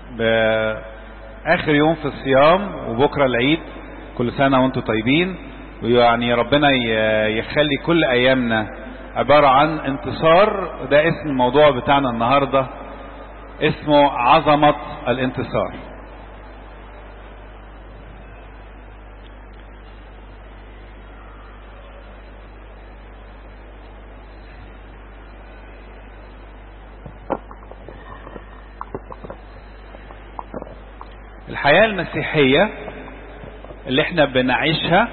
بآخر يوم في الصيام وبكرة العيد كل سنة وانتم طيبين ويعني ربنا يخلي كل أيامنا عبارة عن انتصار ده اسم الموضوع بتاعنا النهاردة اسمه عظمة الانتصار الحياة المسيحية اللي احنا بنعيشها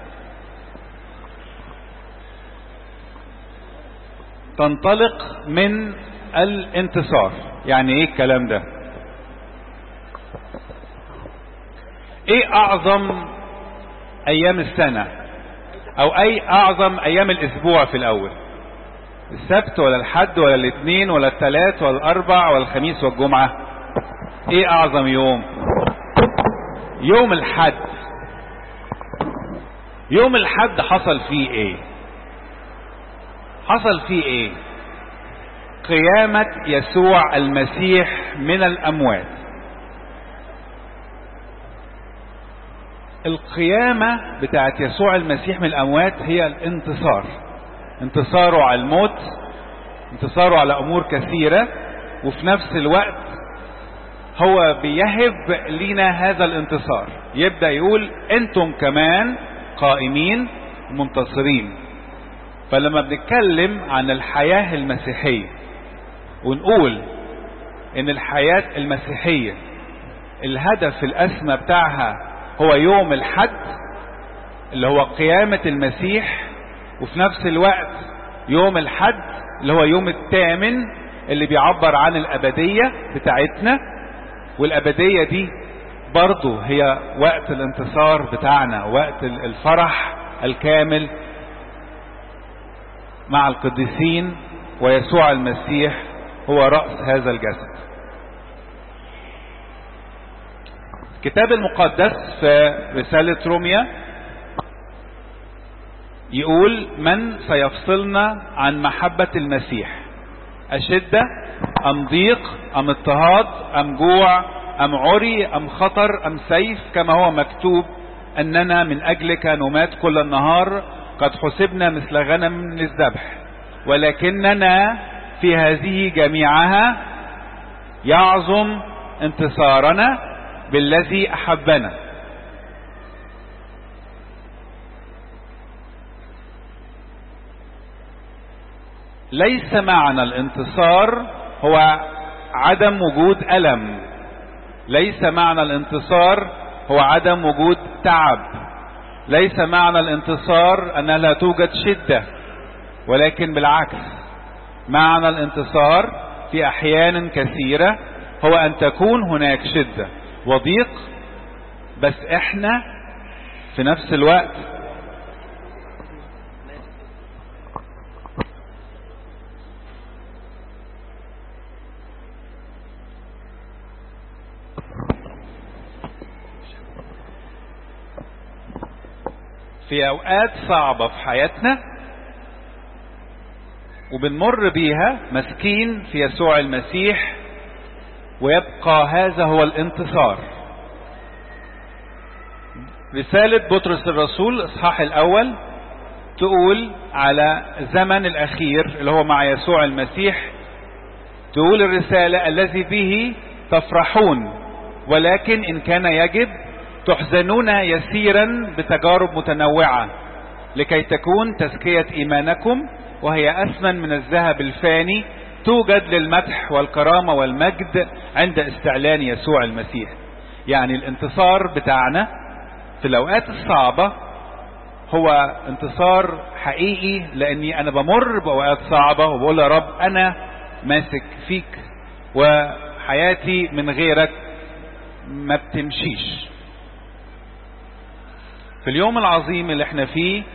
تنطلق من الانتصار يعني ايه الكلام ده ايه اعظم ايام السنة او اي اعظم ايام الاسبوع في الاول السبت ولا الحد ولا الاثنين ولا الثلاث ولا الاربع ولا الخميس والجمعة ايه اعظم يوم يوم الحد يوم الحد حصل فيه ايه حصل فيه ايه قيامة يسوع المسيح من الاموات القيامة بتاعت يسوع المسيح من الاموات هي الانتصار انتصاره على الموت انتصاره على امور كثيرة وفي نفس الوقت هو بيهب لنا هذا الانتصار يبدأ يقول انتم كمان قائمين منتصرين فلما بنتكلم عن الحياة المسيحية ونقول ان الحياة المسيحية الهدف الاسمى بتاعها هو يوم الحد اللي هو قيامة المسيح وفي نفس الوقت يوم الحد اللي هو يوم الثامن اللي بيعبر عن الابدية بتاعتنا والابدية دي برضو هي وقت الانتصار بتاعنا وقت الفرح الكامل مع القديسين ويسوع المسيح هو رأس هذا الجسد الكتاب المقدس في رسالة روميا يقول من سيفصلنا عن محبة المسيح أشدة أم ضيق أم اضطهاد أم جوع أم عري أم خطر أم سيف كما هو مكتوب أننا من أجلك نمات كل النهار قد حسبنا مثل غنم للذبح ولكننا في هذه جميعها يعظم انتصارنا بالذي أحبنا ليس معنى الانتصار هو عدم وجود ألم ليس معنى الانتصار هو عدم وجود تعب ليس معنى الانتصار أنها لا توجد شدة ولكن بالعكس معنى الانتصار في أحيان كثيرة هو أن تكون هناك شدة وضيق بس احنا في نفس الوقت في اوقات صعبة في حياتنا وبنمر بيها مسكين في يسوع المسيح ويبقى هذا هو الانتصار رسالة بطرس الرسول اصحاح الاول تقول على زمن الاخير اللي هو مع يسوع المسيح تقول الرسالة الذي به تفرحون ولكن ان كان يجب تحزنون يسيرا بتجارب متنوعة لكي تكون تزكية ايمانكم وهي اثمن من الذهب الفاني توجد للمدح والكرامة والمجد عند استعلان يسوع المسيح يعني الانتصار بتاعنا في الاوقات الصعبة هو انتصار حقيقي لاني انا بمر باوقات صعبة وبقول يا رب انا ماسك فيك وحياتي من غيرك ما بتمشيش في اليوم العظيم اللي احنا فيه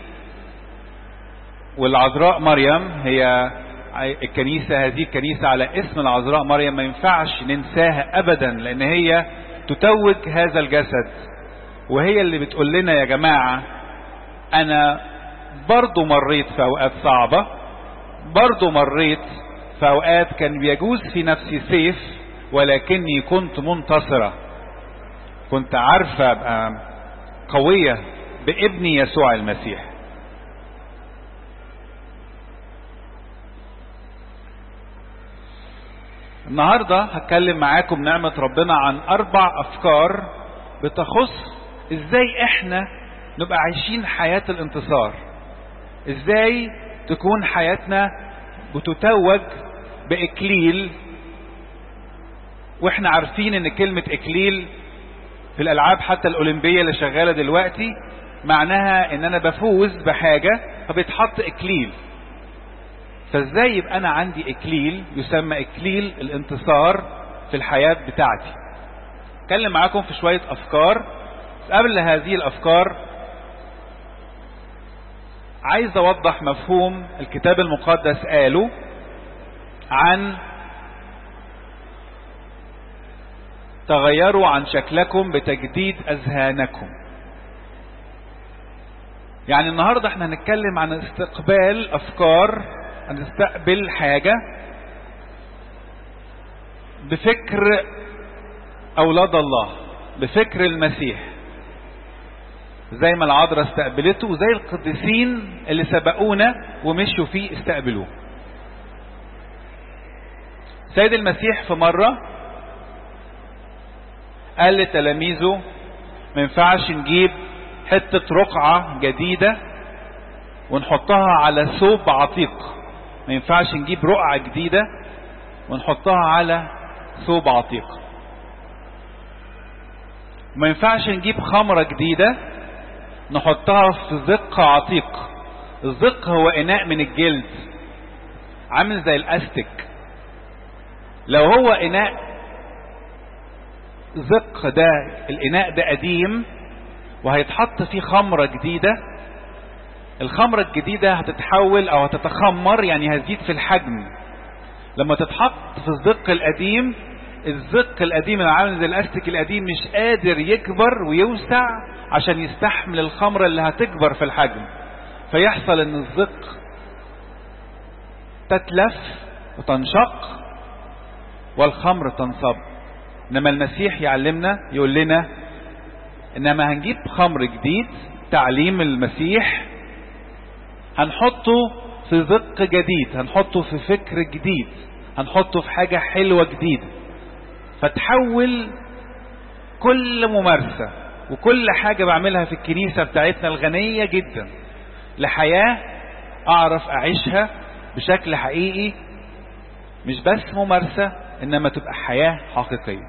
والعذراء مريم هي الكنيسة هذه الكنيسة على اسم العذراء مريم ما ينفعش ننساها ابدا لان هي تتوج هذا الجسد وهي اللي بتقول لنا يا جماعة انا برضو مريت في اوقات صعبة برضو مريت في اوقات كان بيجوز في نفسي سيف ولكني كنت منتصرة كنت عارفة ابقى قوية بابني يسوع المسيح النهاردة هتكلم معاكم نعمة ربنا عن اربع افكار بتخص ازاي احنا نبقى عايشين حياة الانتصار ازاي تكون حياتنا بتتوج باكليل واحنا عارفين ان كلمة اكليل في الالعاب حتى الاولمبية اللي شغالة دلوقتي معناها ان انا بفوز بحاجة فبيتحط اكليل فازاي يبقى انا عندي اكليل يسمى اكليل الانتصار في الحياة بتاعتي اتكلم معاكم في شوية افكار قبل هذه الافكار عايز اوضح مفهوم الكتاب المقدس قاله عن تغيروا عن شكلكم بتجديد اذهانكم يعني النهاردة احنا هنتكلم عن استقبال افكار هنستقبل حاجة بفكر اولاد الله بفكر المسيح زي ما العذراء استقبلته وزي القديسين اللي سبقونا ومشوا فيه استقبلوه سيد المسيح في مرة قال لتلاميذه ما ينفعش نجيب حتة رقعة جديدة ونحطها على ثوب عتيق ما ينفعش نجيب رقعة جديدة ونحطها على ثوب عتيق ما ينفعش نجيب خمرة جديدة نحطها في زق عتيق الزق هو اناء من الجلد عامل زي الاستك لو هو اناء زق ده الاناء ده قديم وهيتحط فيه خمرة جديدة الخمرة الجديدة هتتحول او هتتخمر يعني هتزيد في الحجم لما تتحط في الزق القديم الزق القديم اللي عامل زي الاستك القديم مش قادر يكبر ويوسع عشان يستحمل الخمرة اللي هتكبر في الحجم فيحصل ان الزق تتلف وتنشق والخمر تنصب انما المسيح يعلمنا يقول لنا انما هنجيب خمر جديد تعليم المسيح هنحطه في زق جديد هنحطه في فكر جديد هنحطه في حاجة حلوة جديدة فتحول كل ممارسة وكل حاجة بعملها في الكنيسة بتاعتنا الغنية جدا لحياة اعرف اعيشها بشكل حقيقي مش بس ممارسة انما تبقى حياة حقيقية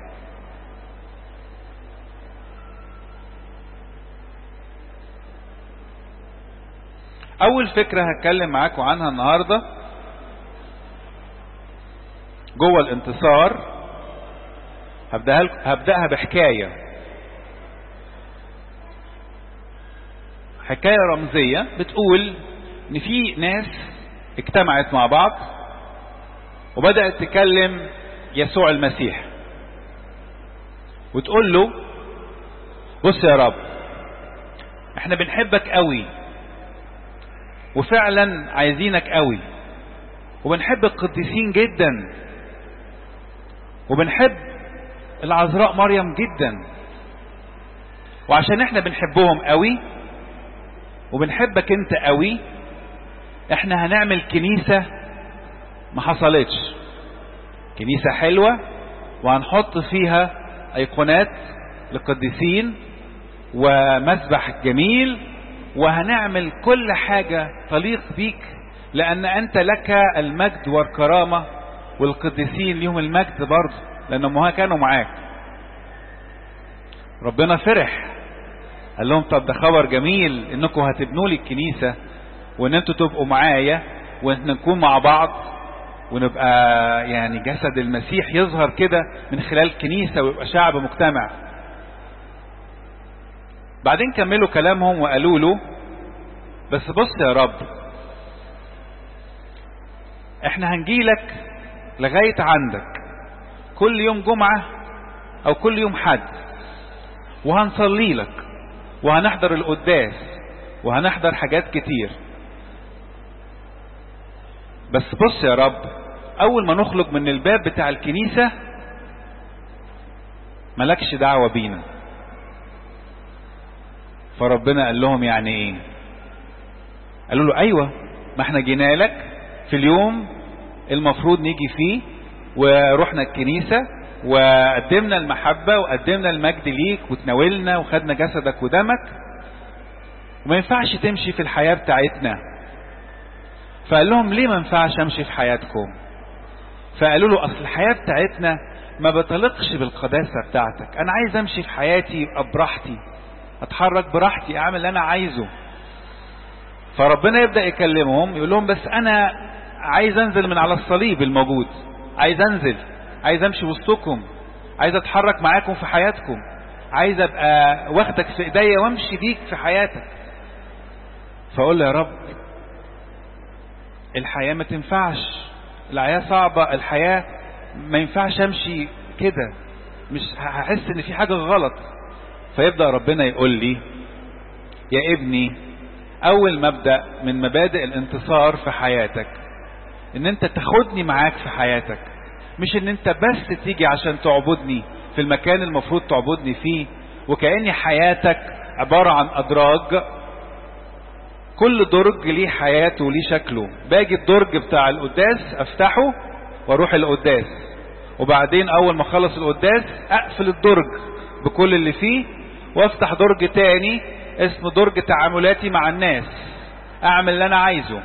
اول فكرة هتكلم معاكم عنها النهاردة جوه الانتصار هبدأها, هبدأها بحكاية حكاية رمزية بتقول ان في ناس اجتمعت مع بعض وبدأت تكلم يسوع المسيح وتقول له بص يا رب احنا بنحبك قوي وفعلا عايزينك قوي وبنحب القديسين جدا وبنحب العذراء مريم جدا وعشان احنا بنحبهم قوي وبنحبك انت قوي احنا هنعمل كنيسة ما حصلتش كنيسة حلوة وهنحط فيها ايقونات للقديسين ومسبح جميل وهنعمل كل حاجة تليق بيك لان انت لك المجد والكرامة والقديسين ليهم المجد برضه لانهم كانوا معاك ربنا فرح قال لهم طب ده خبر جميل انكم هتبنوا لي الكنيسة وان انتوا تبقوا معايا وان نكون مع بعض ونبقى يعني جسد المسيح يظهر كده من خلال الكنيسة ويبقى شعب مجتمع بعدين كملوا كلامهم وقالوا له بس بص يا رب احنا هنجيلك لغاية عندك كل يوم جمعة او كل يوم حد وهنصلي لك وهنحضر القداس وهنحضر حاجات كتير بس بص يا رب اول ما نخرج من الباب بتاع الكنيسة ملكش دعوة بينا فربنا قال لهم يعني ايه قالوا له ايوه ما احنا جينا لك في اليوم المفروض نيجي فيه ورحنا الكنيسة وقدمنا المحبة وقدمنا المجد ليك وتناولنا وخدنا جسدك ودمك وما ينفعش تمشي في الحياة بتاعتنا فقال لهم ليه ما ينفعش امشي في حياتكم فقالوا له اصل الحياة بتاعتنا ما بتلقش بالقداسة بتاعتك انا عايز امشي في حياتي يبقى براحتي اتحرك براحتي اعمل اللي انا عايزه فربنا يبدأ يكلمهم يقول لهم بس انا عايز انزل من على الصليب الموجود عايز انزل عايز امشي وسطكم عايز اتحرك معاكم في حياتكم عايز ابقى واخدك في ايديا وامشي بيك في حياتك فاقول له يا رب الحياة ما تنفعش الحياة صعبة الحياة ما ينفعش امشي كده مش هحس ان في حاجة غلط فيبدأ ربنا يقول لي يا ابني اول مبدأ من مبادئ الانتصار في حياتك ان انت تاخدني معاك في حياتك مش ان انت بس تيجي عشان تعبدني في المكان المفروض تعبدني فيه وكأني حياتك عبارة عن ادراج كل درج ليه حياته وليه شكله باجي الدرج بتاع القداس افتحه واروح القداس وبعدين اول ما اخلص القداس اقفل الدرج بكل اللي فيه وافتح درج تاني اسمه درج تعاملاتي مع الناس اعمل اللي انا عايزه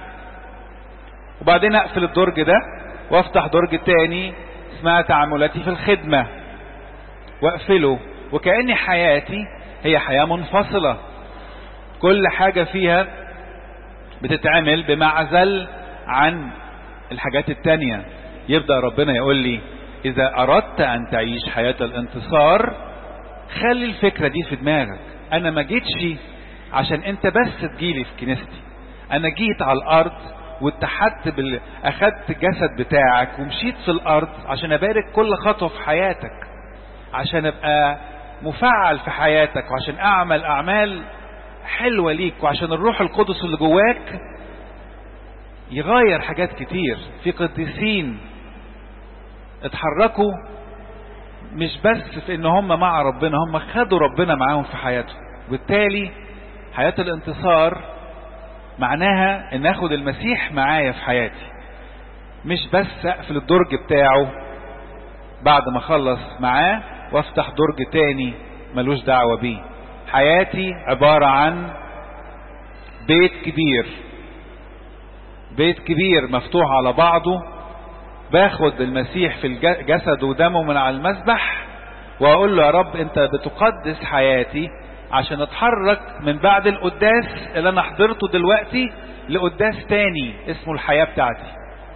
وبعدين اقفل الدرج ده وافتح درج تاني اسمها تعاملاتي في الخدمة واقفله وكأن حياتي هي حياة منفصلة كل حاجة فيها بتتعمل بمعزل عن الحاجات التانية يبدأ ربنا يقول لي إذا أردت أن تعيش حياة الانتصار خلي الفكرة دي في دماغك أنا ما جيتش عشان أنت بس تجيلي في كنيستي أنا جيت على الأرض واتحدت بال... أخدت الجسد بتاعك ومشيت في الأرض عشان أبارك كل خطوة في حياتك عشان أبقى مفعل في حياتك وعشان أعمل أعمال حلوة ليك وعشان الروح القدس اللي جواك يغير حاجات كتير في قديسين اتحركوا مش بس في ان هم مع ربنا هم خدوا ربنا معاهم في حياتهم وبالتالي حياة الانتصار معناها ان اخد المسيح معايا في حياتي مش بس اقفل الدرج بتاعه بعد ما اخلص معاه وافتح درج تاني ملوش دعوة بيه حياتي عبارة عن بيت كبير بيت كبير مفتوح على بعضه باخد المسيح في الجسد ودمه من على المسبح واقول له يا رب انت بتقدس حياتي عشان اتحرك من بعد القداس اللي انا حضرته دلوقتي لقداس تاني اسمه الحياة بتاعتي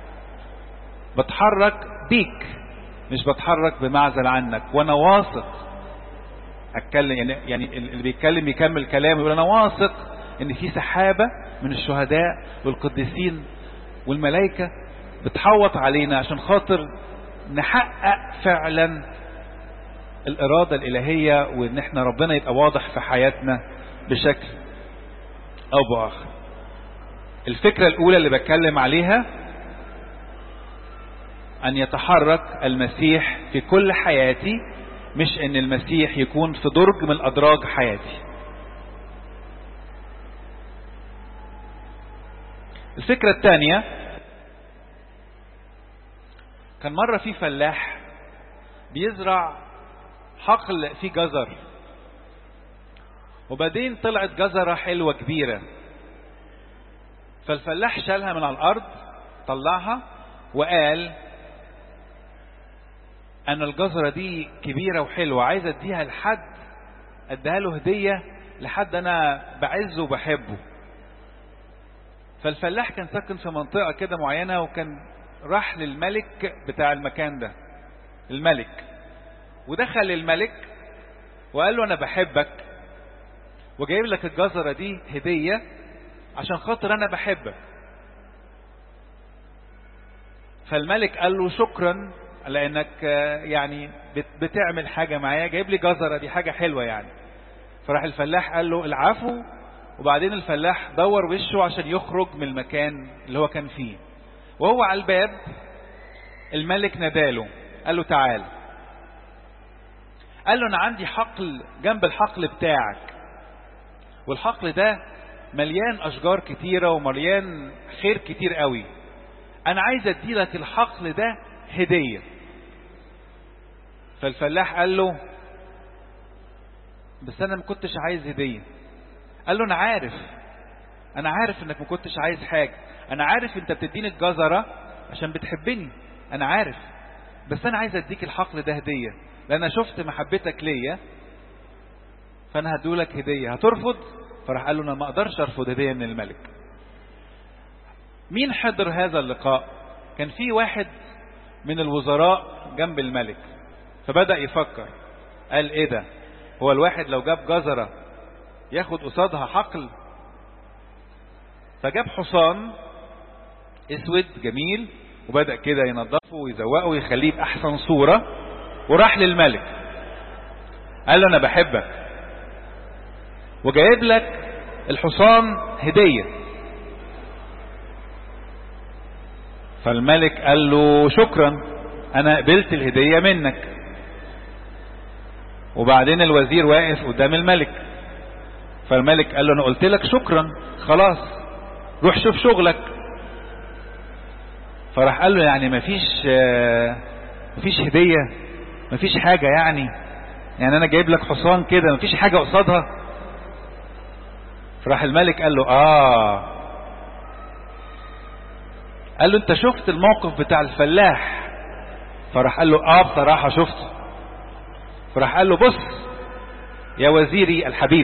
بتحرك بيك مش بتحرك بمعزل عنك وانا واثق اتكلم يعني يعني اللي بيتكلم يكمل كلامه يقول انا واثق ان في سحابه من الشهداء والقديسين والملائكه بتحوط علينا عشان خاطر نحقق فعلا الاراده الالهيه وان احنا ربنا يبقى واضح في حياتنا بشكل او باخر الفكره الاولى اللي بتكلم عليها ان يتحرك المسيح في كل حياتي مش ان المسيح يكون في درج من ادراج حياتي الفكرة الثانية كان مرة في فلاح بيزرع حقل فيه جزر وبعدين طلعت جزرة حلوة كبيرة فالفلاح شالها من على الأرض طلعها وقال أنا الجزرة دي كبيرة وحلوة عايز أديها لحد أديها له هدية لحد أنا بعزه وبحبه فالفلاح كان ساكن في منطقة كده معينة وكان راح للملك بتاع المكان ده الملك ودخل الملك وقال له أنا بحبك وجايب لك الجزرة دي هدية عشان خاطر أنا بحبك فالملك قال له شكرا لانك يعني بتعمل حاجة معايا جايب لي جزرة دي حاجة حلوة يعني فراح الفلاح قال له العفو وبعدين الفلاح دور وشه عشان يخرج من المكان اللي هو كان فيه وهو على الباب الملك ناداله قال له تعال قال له انا عندي حقل جنب الحقل بتاعك والحقل ده مليان اشجار كتيرة ومليان خير كتير قوي انا عايز اديلك الحقل ده هدية فالفلاح قال له بس انا ما كنتش عايز هدية قال له انا عارف انا عارف انك ما كنتش عايز حاجة انا عارف انت بتديني الجزرة عشان بتحبني انا عارف بس انا عايز اديك الحقل ده هدية لان انا شفت محبتك ليا فانا هدولك هدية هترفض فراح قال له انا ما اقدرش ارفض هدية من الملك مين حضر هذا اللقاء كان في واحد من الوزراء جنب الملك فبدأ يفكر قال ايه ده هو الواحد لو جاب جزرة ياخد قصادها حقل فجاب حصان اسود جميل وبدأ كده ينظفه ويزوقه ويخليه بأحسن صورة وراح للملك قال له انا بحبك وجايب لك الحصان هدية فالملك قال له شكرا انا قبلت الهدية منك وبعدين الوزير واقف قدام الملك فالملك قال له انا قلت لك شكرا خلاص روح شوف شغلك فراح قال له يعني مفيش مفيش هدية مفيش حاجة يعني يعني انا جايب لك حصان كده مفيش حاجة قصادها فراح الملك قال له اه قال له انت شفت الموقف بتاع الفلاح فراح قال له اه بصراحة شفته فراح قال له بص يا وزيري الحبيب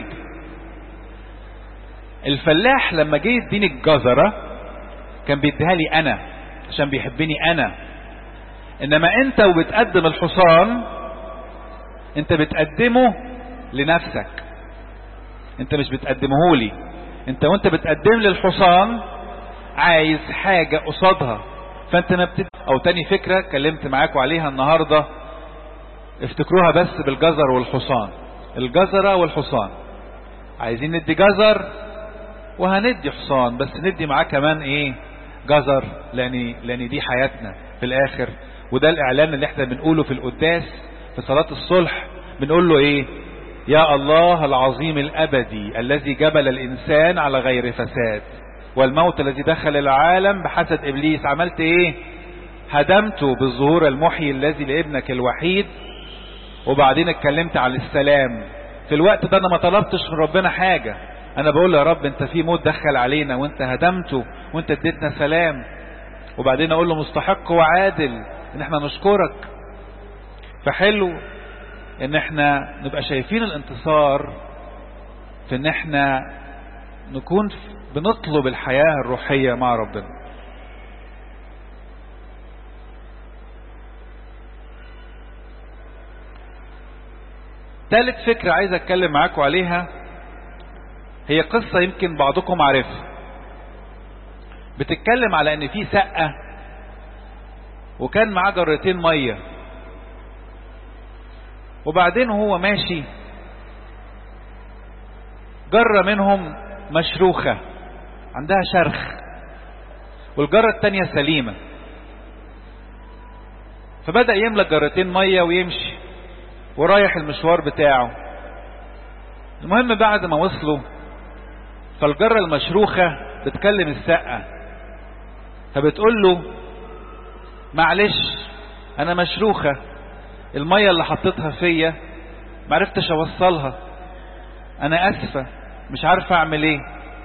الفلاح لما جه يديني الجزرة كان بيديها لي انا عشان بيحبني انا انما انت وبتقدم الحصان انت بتقدمه لنفسك انت مش بتقدمه لي انت وانت بتقدم لي الحصان عايز حاجة قصادها فانت ما بتد... او تاني فكرة كلمت معاكم عليها النهاردة افتكروها بس بالجزر والحصان الجزرة والحصان عايزين ندي جزر وهندي حصان بس ندي معاه كمان ايه جزر لان لان دي حياتنا في الاخر وده الاعلان اللي احنا بنقوله في القداس في صلاة الصلح بنقول له ايه يا الله العظيم الابدي الذي جبل الانسان على غير فساد والموت الذي دخل العالم بحسد ابليس عملت ايه هدمته بالظهور المحيي الذي لابنك الوحيد وبعدين اتكلمت عن السلام في الوقت ده انا ما طلبتش من ربنا حاجة انا بقول له يا رب انت في موت دخل علينا وانت هدمته وانت اديتنا سلام وبعدين اقول له مستحق وعادل ان احنا نشكرك فحلو ان احنا نبقى شايفين الانتصار في ان احنا نكون بنطلب الحياة الروحية مع ربنا ثالث فكرة عايز اتكلم معاكم عليها هي قصة يمكن بعضكم عارفها بتتكلم على ان في سقة وكان معاه جرتين مية وبعدين هو ماشي جرة منهم مشروخة عندها شرخ والجرة التانية سليمة فبدأ يملى جرتين مية ويمشي ورايح المشوار بتاعه المهم بعد ما وصلوا فالجرة المشروخة بتكلم السقة فبتقول له معلش انا مشروخة المية اللي حطيتها فيا معرفتش اوصلها انا اسفة مش عارفة اعمل ايه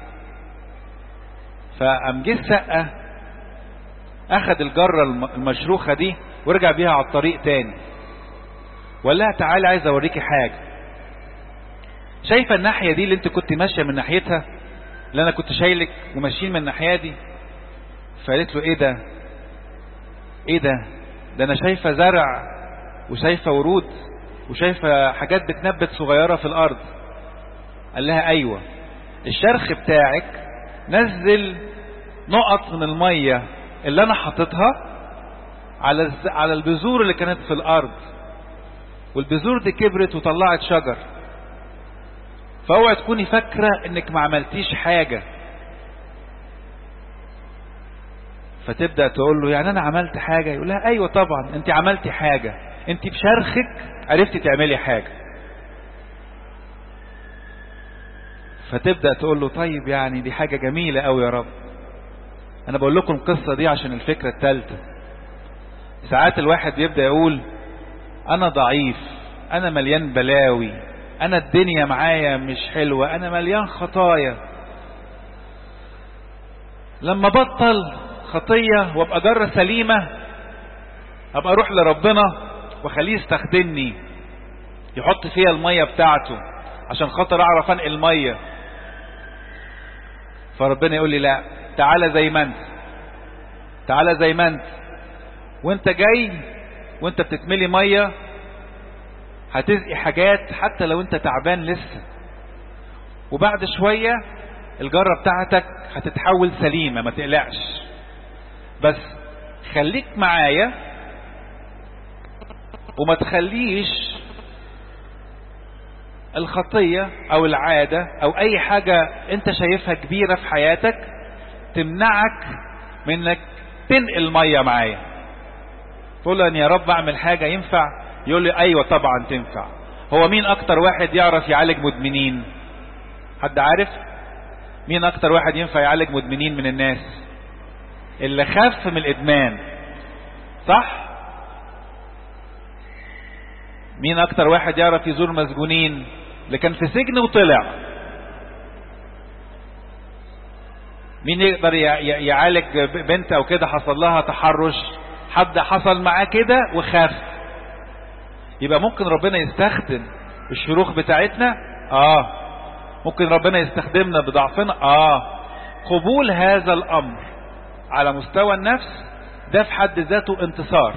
فقام جه السقة اخد الجرة المشروخة دي ورجع بيها على الطريق تاني وقال لها تعالى عايز اوريكي حاجة شايفة الناحية دي اللي انت كنت ماشية من ناحيتها اللي انا كنت شايلك وماشيين من الناحية دي فقالت له ايه ده ايه ده ده انا شايفة زرع وشايفة ورود وشايفة حاجات بتنبت صغيرة في الارض قال لها ايوه الشرخ بتاعك نزل نقط من المية اللي انا حاططها على على البذور اللي كانت في الارض والبذور دي كبرت وطلعت شجر فاوعي تكوني فاكرة انك ما عملتيش حاجة فتبدأ تقول له يعني انا عملت حاجة يقول لها ايوه طبعا انت عملتي حاجة انت بشرخك عرفتي تعملي حاجة فتبدأ تقول له طيب يعني دي حاجة جميلة قوي يا رب انا بقول لكم القصة دي عشان الفكرة الثالثة ساعات الواحد يبدأ يقول انا ضعيف انا مليان بلاوي انا الدنيا معايا مش حلوة انا مليان خطايا لما بطل خطية وابقى جرة سليمة ابقى اروح لربنا واخليه يستخدمني يحط فيها المية بتاعته عشان خاطر اعرف انقل المية فربنا يقول لي لا تعالى زي ما انت تعالى زي ما انت وانت جاي وانت بتتملي مية هتزقي حاجات حتى لو انت تعبان لسه وبعد شوية الجرة بتاعتك هتتحول سليمة ما تقلقش بس خليك معايا وما تخليش الخطية او العادة او اي حاجة انت شايفها كبيرة في حياتك تمنعك من انك تنقل مية معايا تقول له يا رب اعمل حاجة ينفع يقول لي ايوه طبعا تنفع هو مين اكتر واحد يعرف يعالج مدمنين حد عارف مين اكتر واحد ينفع يعالج مدمنين من الناس اللي خف من الادمان صح مين اكتر واحد يعرف يزور مسجونين اللي كان في سجن وطلع مين يقدر يعالج بنت او كده حصل لها تحرش حد حصل معاه كده وخاف يبقى ممكن ربنا يستخدم الشروخ بتاعتنا اه ممكن ربنا يستخدمنا بضعفنا اه قبول هذا الامر على مستوى النفس ده في حد ذاته انتصار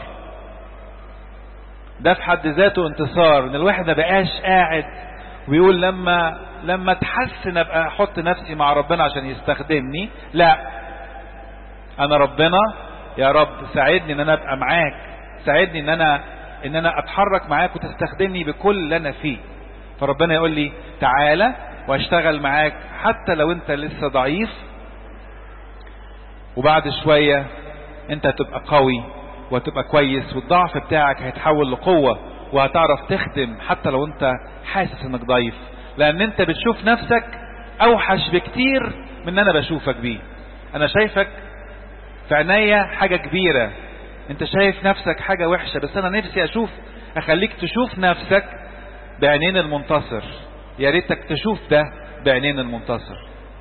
ده في حد ذاته انتصار ان الواحد ما بقاش قاعد ويقول لما لما اتحسن ابقى احط نفسي مع ربنا عشان يستخدمني لا انا ربنا يا رب ساعدني ان انا ابقى معاك ساعدني ان انا ان انا اتحرك معاك وتستخدمني بكل اللي انا فيه فربنا يقول لي تعالى واشتغل معاك حتى لو انت لسه ضعيف وبعد شوية انت هتبقى قوي وهتبقى كويس والضعف بتاعك هيتحول لقوة وهتعرف تخدم حتى لو انت حاسس انك ضعيف لان انت بتشوف نفسك اوحش بكتير من ان انا بشوفك بيه انا شايفك في عينيا حاجة كبيرة انت شايف نفسك حاجة وحشة بس انا نفسي اشوف اخليك تشوف نفسك بعينين المنتصر يا ريتك تشوف ده بعينين المنتصر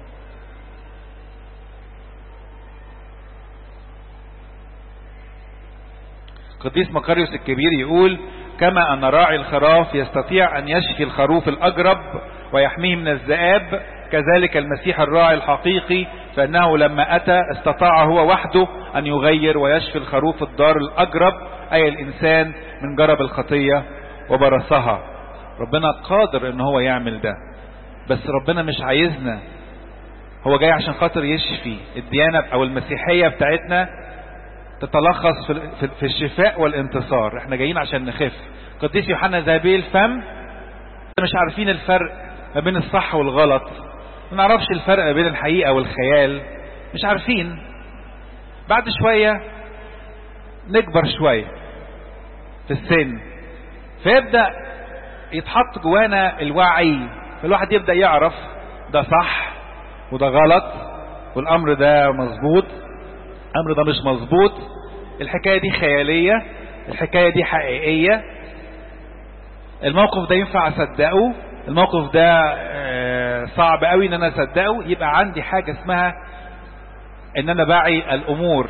قديس مقاريوس الكبير يقول كما أن راعي الخراف يستطيع أن يشفي الخروف الأجرب ويحميه من الذئاب كذلك المسيح الراعي الحقيقي فإنه لما أتى استطاع هو وحده أن يغير ويشفي الخروف الدار الأجرب أي الإنسان من جرب الخطية وبرصها ربنا قادر ان هو يعمل ده بس ربنا مش عايزنا هو جاي عشان خاطر يشفي الديانة او المسيحية بتاعتنا تتلخص في الشفاء والانتصار احنا جايين عشان نخف قديس يوحنا ذهبي الفم مش عارفين الفرق ما بين الصح والغلط ما نعرفش الفرق ما بين الحقيقة والخيال مش عارفين بعد شوية نكبر شوية في السن فيبدأ يتحط جوانا الوعي فالواحد يبدأ يعرف ده صح وده غلط والأمر ده مظبوط الأمر ده مش مظبوط الحكاية دي خيالية الحكاية دي حقيقية الموقف ده ينفع أصدقه الموقف ده صعب قوي ان انا اصدقه يبقى عندي حاجة اسمها ان انا باعي الامور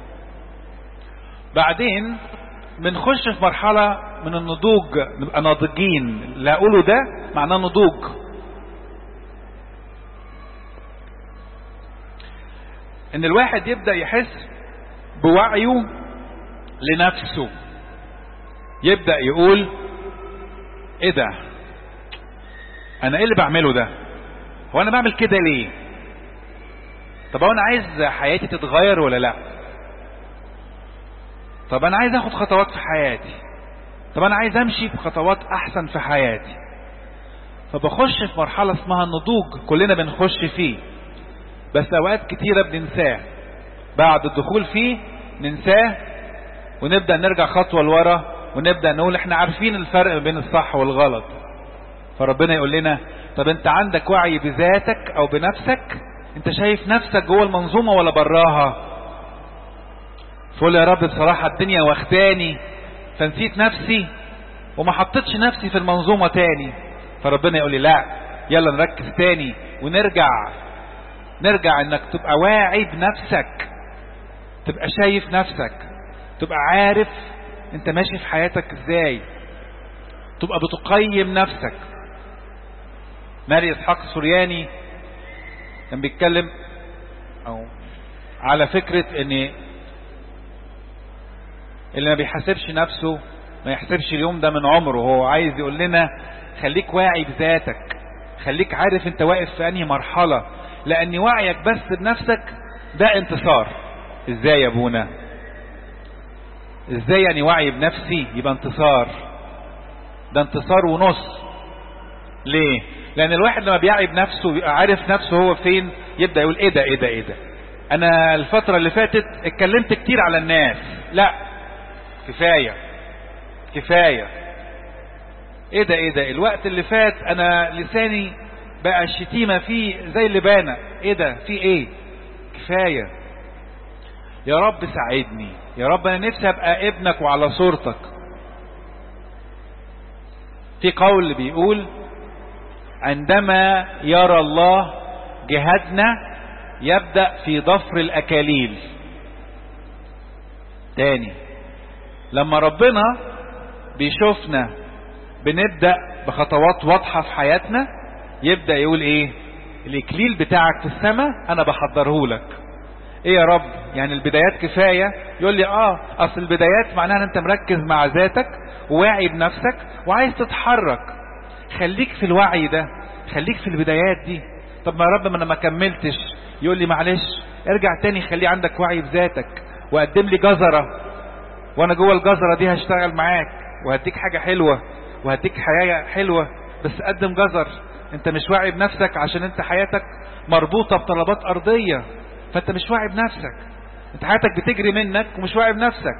بعدين بنخش في مرحلة من النضوج نبقى ناضجين اللي اقوله ده معناه نضوج ان الواحد يبدأ يحس بوعيه لنفسه يبدأ يقول ايه ده انا ايه اللي بعمله ده هو انا بعمل كده ليه طب انا عايز حياتي تتغير ولا لا طب انا عايز اخد خطوات في حياتي طب انا عايز امشي بخطوات احسن في حياتي فبخش في مرحلة اسمها النضوج كلنا بنخش فيه بس اوقات كتيرة بننساه بعد الدخول فيه ننساه ونبدأ نرجع خطوة لورا ونبدأ نقول احنا عارفين الفرق بين الصح والغلط فربنا يقول لنا طب انت عندك وعي بذاتك او بنفسك انت شايف نفسك جوه المنظومة ولا براها فقول يا رب بصراحة الدنيا واخداني فنسيت نفسي وما حطيتش نفسي في المنظومة تاني فربنا يقول لي لا يلا نركز تاني ونرجع نرجع انك تبقى واعي بنفسك تبقى شايف نفسك تبقى عارف انت ماشي في حياتك ازاي تبقى بتقيم نفسك ماري اسحاق السورياني كان بيتكلم او على فكرة ان اللي ما بيحاسبش نفسه ما يحسبش اليوم ده من عمره هو عايز يقول لنا خليك واعي بذاتك خليك عارف انت واقف في انهي مرحلة لان وعيك بس بنفسك ده انتصار ازاي يا ابونا ازاي يعني وعي بنفسي يبقى انتصار ده انتصار ونص ليه لان الواحد لما بيعي بنفسه بيبقى عارف نفسه هو فين يبدأ يقول ايه ده ايه ده ايه ده انا الفترة اللي فاتت اتكلمت كتير على الناس لا كفاية كفاية ايه ده ايه ده الوقت اللي فات انا لساني بقى الشتيمة فيه زي اللبانة ايه ده في ايه كفاية يا رب ساعدني يا رب انا نفسي ابقى ابنك وعلى صورتك في قول بيقول عندما يرى الله جهادنا يبدأ في ضفر الأكاليل تاني لما ربنا بيشوفنا بنبدأ بخطوات واضحة في حياتنا يبدأ يقول ايه الاكليل بتاعك في السماء انا بحضره لك ايه يا رب يعني البدايات كفاية يقول لي اه اصل البدايات معناها ان انت مركز مع ذاتك وواعي بنفسك وعايز تتحرك خليك في الوعي ده خليك في البدايات دي طب ما يا رب ما انا ما كملتش يقول لي معلش ارجع تاني خلي عندك وعي بذاتك وقدم لي جزرة وانا جوه الجزرة دي هشتغل معاك وهديك حاجة حلوة وهديك حياة حلوة بس قدم جزر انت مش واعي بنفسك عشان انت حياتك مربوطة بطلبات ارضية فانت مش واعي بنفسك انت حياتك بتجري منك ومش واعي بنفسك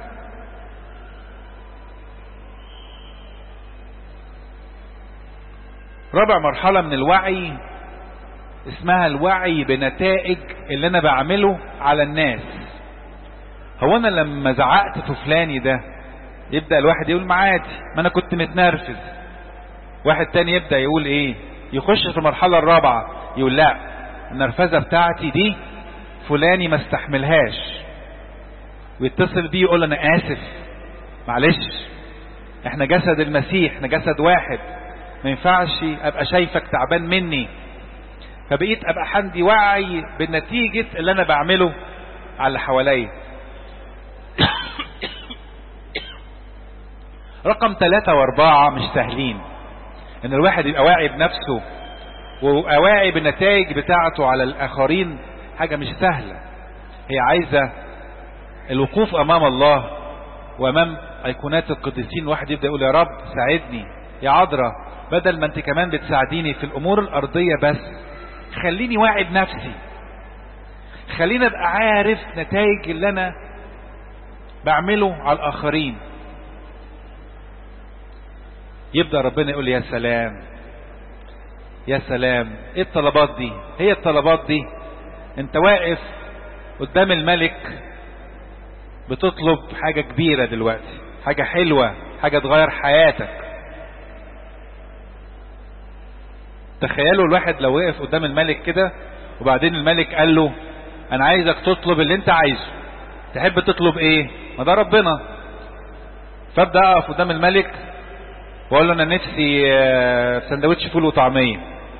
رابع مرحلة من الوعي اسمها الوعي بنتائج اللي انا بعمله على الناس هو انا لما زعقت في فلاني ده يبدأ الواحد يقول معادي ما انا كنت متنرفز واحد تاني يبدأ يقول ايه يخش في المرحلة الرابعة يقول لا النرفزة بتاعتي دي فلاني ما استحملهاش ويتصل بيه يقول انا اسف معلش احنا جسد المسيح احنا جسد واحد ما ينفعش ابقى شايفك تعبان مني فبقيت ابقى عندي وعي بالنتيجة اللي انا بعمله على اللي حواليا رقم ثلاثة واربعة مش سهلين ان الواحد يبقى واعي بنفسه ويبقى واعي بالنتائج بتاعته على الاخرين حاجة مش سهلة هي عايزة الوقوف امام الله وامام ايقونات القديسين واحد يبدأ يقول يا رب ساعدني يا عذراء بدل ما انت كمان بتساعديني في الامور الارضية بس خليني واعي بنفسي خليني ابقى عارف نتائج اللي انا بعمله على الاخرين يبدأ ربنا يقول يا سلام يا سلام ايه الطلبات دي هي الطلبات دي انت واقف قدام الملك بتطلب حاجة كبيرة دلوقتي حاجة حلوة حاجة تغير حياتك تخيلوا الواحد لو وقف قدام الملك كده وبعدين الملك قال له انا عايزك تطلب اللي انت عايزه تحب تطلب ايه ما ده ربنا فابدا اقف قدام الملك واقول له انا نفسي سندوتش فول وطعميه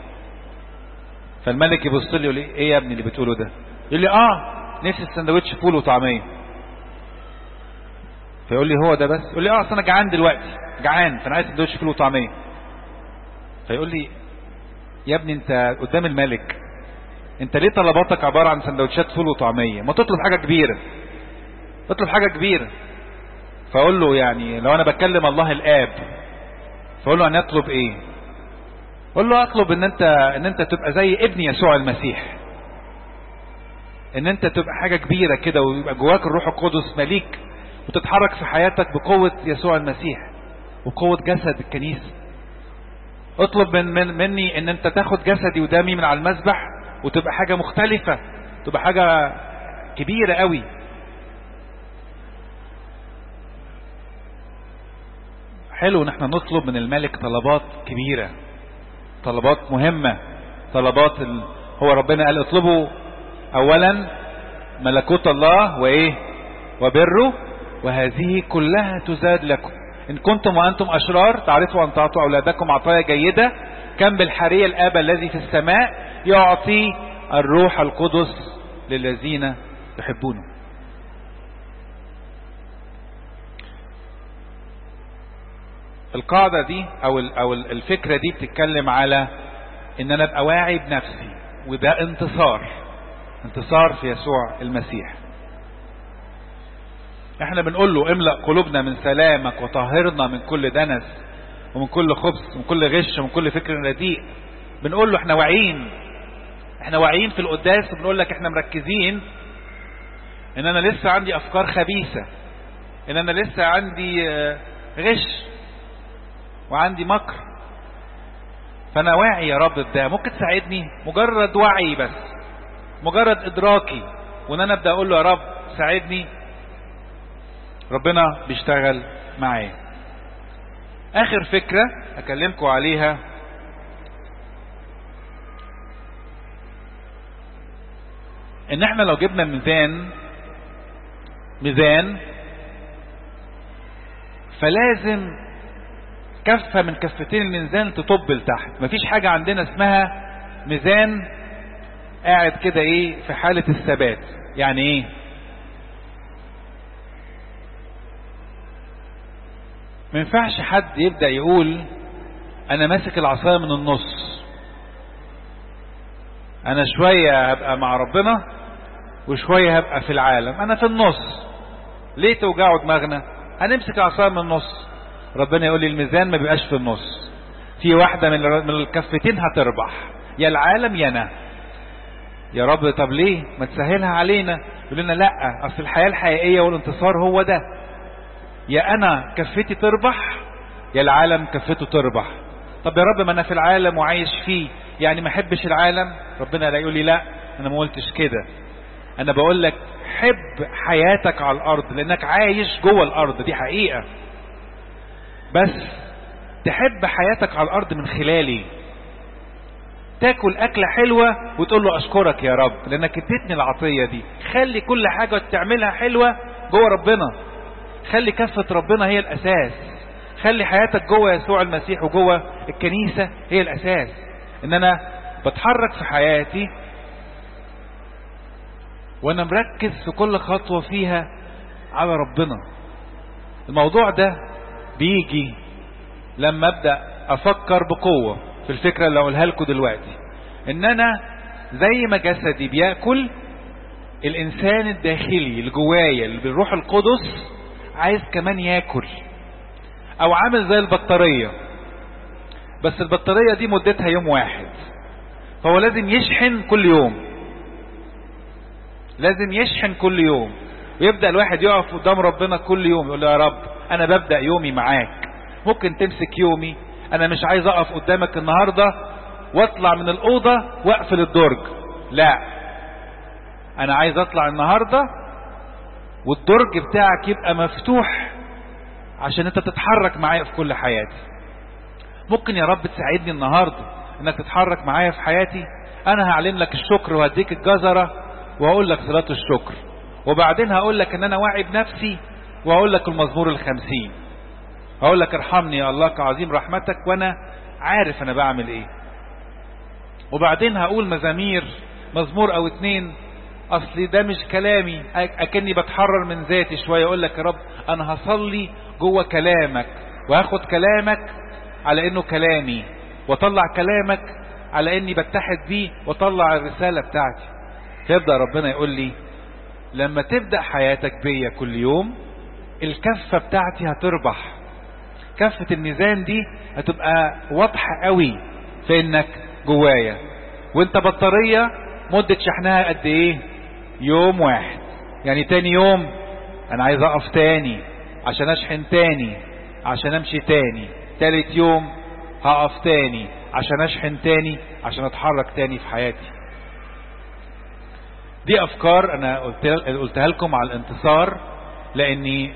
فالملك يبص لي يقول لي ايه يا ابني اللي بتقوله ده يقول لي اه نفسي سندوتش فول وطعميه فيقول لي هو ده بس يقول لي اه اصل انا جعان دلوقتي جعان فانا عايز سندوتش فول وطعميه فيقول لي يا ابني انت قدام الملك انت ليه طلباتك عبارة عن سندوتشات فول وطعمية ما تطلب حاجة كبيرة اطلب حاجة كبيرة فاقول له يعني لو انا بكلم الله الاب فاقول له انا اطلب ايه اقول له اطلب ان انت ان انت تبقى زي ابن يسوع المسيح ان انت تبقى حاجة كبيرة كده ويبقى جواك الروح القدس مليك وتتحرك في حياتك بقوة يسوع المسيح وقوة جسد الكنيسة اطلب من, من مني ان انت تاخد جسدي ودمي من على المسبح وتبقى حاجة مختلفة تبقى حاجة كبيرة قوي حلو ان احنا نطلب من الملك طلبات كبيرة طلبات مهمة طلبات ال... هو ربنا قال اطلبوا اولا ملكوت الله وايه وبره وهذه كلها تزاد لكم ان كنتم وانتم اشرار تعرفوا ان تعطوا اولادكم عطايا جيدة كم بالحرية الاب الذي في السماء يعطي الروح القدس للذين يحبونه القاعدة دي او او الفكرة دي بتتكلم على ان انا ابقى واعي بنفسي وده انتصار انتصار في يسوع المسيح احنا بنقول له املأ قلوبنا من سلامك وطهرنا من كل دنس ومن كل خبث ومن كل غش ومن كل فكر رديء بنقول له احنا واعيين احنا واعيين في القداس وبنقول لك احنا مركزين ان انا لسه عندي افكار خبيثة ان انا لسه عندي غش وعندي مكر فانا واعي يا رب بده ممكن تساعدني مجرد وعي بس مجرد ادراكي وان انا ابدا اقول له يا رب ساعدني ربنا بيشتغل معايا اخر فكرة اكلمكم عليها ان احنا لو جبنا ميزان ميزان فلازم كفة من كفتين الميزان تطب لتحت مفيش حاجة عندنا اسمها ميزان قاعد كده ايه في حالة الثبات يعني ايه ما ينفعش حد يبدأ يقول انا ماسك العصاية من النص انا شوية هبقى مع ربنا وشوية هبقى في العالم انا في النص ليه توجعوا دماغنا هنمسك العصاية من النص ربنا يقول لي الميزان ما بيبقاش في النص في واحدة من الكفتين هتربح يا العالم يا انا يا رب طب ليه ما تسهلها علينا يقول لنا لا اصل الحياة الحقيقية والانتصار هو ده يا انا كفتي تربح يا العالم كفته تربح طب يا رب ما انا في العالم وعايش فيه يعني ما احبش العالم ربنا لا يقول لي لا انا ما قلتش كده انا بقول لك حب حياتك على الارض لانك عايش جوه الارض دي حقيقة بس تحب حياتك على الارض من خلالي تاكل اكلة حلوة وتقول له اشكرك يا رب لانك اديتني العطية دي خلي كل حاجة تعملها حلوة جوه ربنا خلي كفة ربنا هي الاساس خلي حياتك جوه يسوع المسيح وجوه الكنيسة هي الاساس ان انا بتحرك في حياتي وانا مركز في كل خطوة فيها على ربنا الموضوع ده بيجي لما ابدأ افكر بقوة في الفكرة اللي اقولها لكم دلوقتي ان انا زي ما جسدي بياكل الانسان الداخلي اللي جوايا اللي بالروح القدس عايز كمان ياكل او عامل زي البطارية بس البطارية دي مدتها يوم واحد فهو لازم يشحن كل يوم لازم يشحن كل يوم ويبدأ الواحد يقف قدام ربنا كل يوم يقول له يا رب انا ببدأ يومي معاك ممكن تمسك يومي انا مش عايز اقف قدامك النهاردة واطلع من الاوضة واقفل الدرج لا انا عايز اطلع النهاردة والدرج بتاعك يبقى مفتوح عشان انت تتحرك معايا في كل حياتي ممكن يا رب تساعدني النهاردة انك تتحرك معايا في حياتي انا هعلم لك الشكر وهديك الجزرة وهقول لك صلاة الشكر وبعدين هقول لك ان انا واعي بنفسي وهقول لك المزمور الخمسين هقول لك ارحمني يا الله كعظيم رحمتك وانا عارف انا بعمل ايه وبعدين هقول مزامير مزمور او اتنين اصلي ده مش كلامي اكني بتحرر من ذاتي شوية اقول لك يا رب انا هصلي جوه كلامك وهاخد كلامك على انه كلامي واطلع كلامك على اني بتحد بيه واطلع الرسالة بتاعتي فيبدأ ربنا يقول لي لما تبدأ حياتك بيا كل يوم الكفة بتاعتي هتربح كفة الميزان دي هتبقى واضحة قوي في انك جوايا وانت بطارية مدة شحنها قد ايه يوم واحد يعني تاني يوم انا عايز اقف تاني عشان اشحن تاني عشان امشي تاني تالت يوم هقف تاني عشان اشحن تاني عشان اتحرك تاني في حياتي دي افكار انا قلتها لكم على الانتصار لاني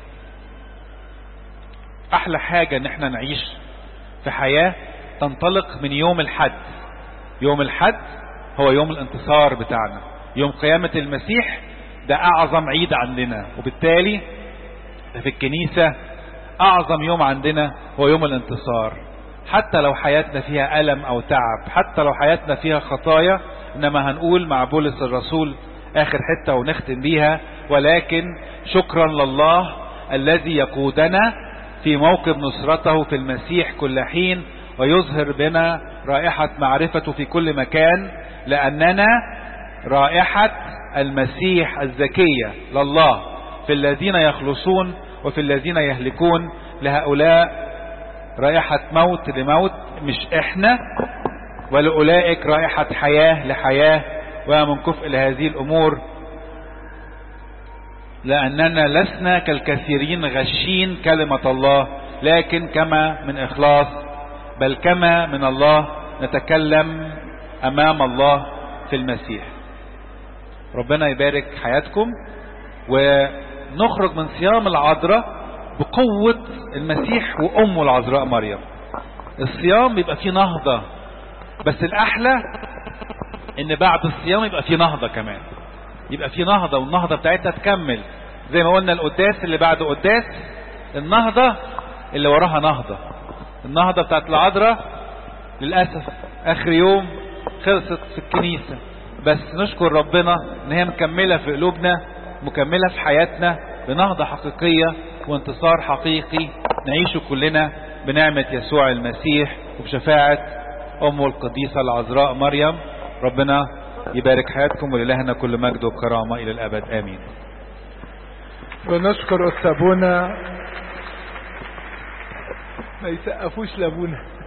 احلى حاجة ان احنا نعيش في حياة تنطلق من يوم الحد يوم الحد هو يوم الانتصار بتاعنا يوم قيامة المسيح ده اعظم عيد عندنا وبالتالي في الكنيسة اعظم يوم عندنا هو يوم الانتصار حتى لو حياتنا فيها ألم أو تعب حتى لو حياتنا فيها خطايا إنما هنقول مع بولس الرسول آخر حتة ونختم بيها ولكن شكرا لله الذي يقودنا في موكب نصرته في المسيح كل حين ويظهر بنا رائحة معرفته في كل مكان لأننا رائحة المسيح الزكية لله في الذين يخلصون وفي الذين يهلكون لهؤلاء رائحة موت لموت مش احنا ولأولئك رائحة حياة لحياة ومن كفء لهذه الأمور لأننا لسنا كالكثيرين غشين كلمة الله لكن كما من إخلاص بل كما من الله نتكلم أمام الله في المسيح ربنا يبارك حياتكم ونخرج من صيام العذراء بقوة المسيح وأمه العذراء مريم الصيام بيبقى فيه نهضة بس الأحلى إن بعد الصيام يبقى فيه نهضة كمان يبقى فيه نهضة والنهضة بتاعتها تكمل زي ما قلنا القداس اللي بعد قداس النهضة اللي وراها نهضة النهضة بتاعت العذراء للأسف آخر يوم خلصت في الكنيسة بس نشكر ربنا ان هي مكملة في قلوبنا مكملة في حياتنا بنهضة حقيقية وانتصار حقيقي نعيشه كلنا بنعمة يسوع المسيح وبشفاعة أمه القديسة العذراء مريم ربنا يبارك حياتكم ولإلهنا كل مجد وكرامة إلى الأبد آمين ونشكر أستاذ أبونا ما يسقفوش لأبونا